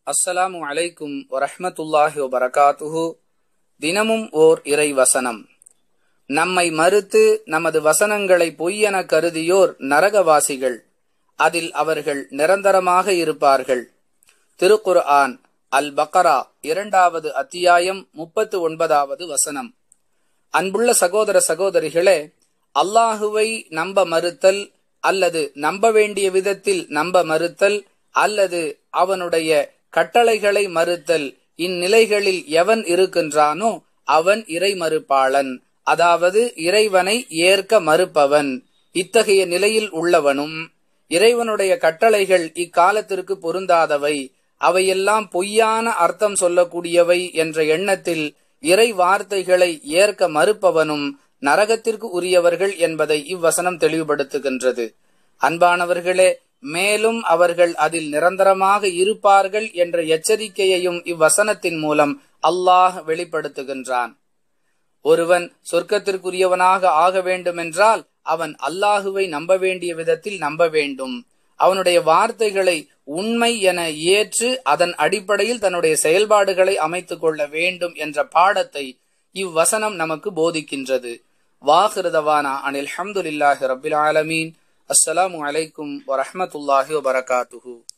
அஸ்ஸலாமு அலைக்கும் வரஹ்மத்துல்லாஹி வபரகாத்துஹு தினமும் ஓர் இறை வசனம் நம்மை மறுத்து நமது வசனங்களை பொய்யென கருதியோர் நரகவாசிகள் அதில் அவர்கள் நிரந்தரமாக இருப்பார்கள் திருக்குர் ஆன் அல் பக்கரா இரண்டாவது அத்தியாயம் முப்பத்து ஒன்பதாவது வசனம் அன்புள்ள சகோதர சகோதரிகளே அல்லாஹுவை நம்ப மறுத்தல் அல்லது நம்ப வேண்டிய விதத்தில் நம்ப மறுத்தல் அல்லது அவனுடைய கட்டளைகளை மறுத்தல் இந்நிலைகளில் எவன் இருக்கின்றானோ அவன் இறை மறுப்பாளன் அதாவது இறைவனை ஏற்க மறுப்பவன் இத்தகைய நிலையில் உள்ளவனும் இறைவனுடைய கட்டளைகள் இக்காலத்திற்கு பொருந்தாதவை அவையெல்லாம் பொய்யான அர்த்தம் சொல்லக்கூடியவை என்ற எண்ணத்தில் இறை வார்த்தைகளை ஏற்க மறுப்பவனும் நரகத்திற்கு உரியவர்கள் என்பதை இவ்வசனம் தெளிவுபடுத்துகின்றது அன்பானவர்களே மேலும் அவர்கள் அதில் நிரந்தரமாக இருப்பார்கள் என்ற எச்சரிக்கையையும் இவ்வசனத்தின் மூலம் அல்லாஹ் வெளிப்படுத்துகின்றான் ஒருவன் சொர்க்கத்திற்குரியவனாக ஆக வேண்டுமென்றால் அவன் அல்லாஹுவை நம்ப வேண்டிய விதத்தில் நம்ப வேண்டும் அவனுடைய வார்த்தைகளை உண்மை என ஏற்று அதன் அடிப்படையில் தன்னுடைய செயல்பாடுகளை அமைத்துக் கொள்ள வேண்டும் என்ற பாடத்தை இவ்வசனம் நமக்கு போதிக்கின்றது வாஹிருதவானா அனில் ஹம்துலில்லாஹி ரபில் ஆலமீன் அஸ்ஸலாமு அலைக்கும் வரஹமத்துல்லாஹி வபரகாத்துஹு